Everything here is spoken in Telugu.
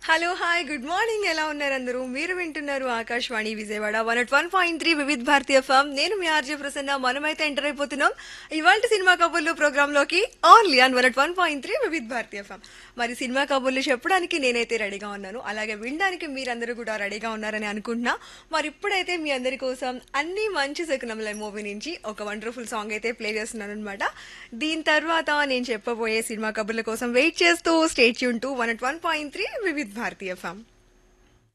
హలో హాయ్ గుడ్ మార్నింగ్ ఎలా ఉన్నారు అందరూ మీరు వింటున్నారు Akashvani Vijayawada one at one point three Vividh Bharatiya FM నేను మీ ఆర్జే ప్రసన్న మనమైతే ఎంటర్ అయిపోతున్నాం ఇవాళ సినిమా కబుర్లు ప్రోగ్రామ్ లోకి only on one at one point three Vividh Bharatiya FM మరి సినిమా కబుర్లు చెప్పడానికి నేనైతే రెడీగా ఉన్నాను అలాగే వినడానికి మీరందరూ కూడా రెడీగా ఉన్నారని అనుకుంటున్నా మరి ఇప్పుడైతే మీ అందరి కోసం అన్ని మంచి శకునముల మూవీ నుంచి ఒక వండర్ఫుల్ సాంగ్ అయితే ప్లే చేస్తున్నాను అనమాట దీని తర్వాత నేను చెప్పబోయే సినిమా కబుర్ల కోసం వెయిట్ చేస్తూ స్టేట్ యూన్ to one at one point three Vividh Bharatiya form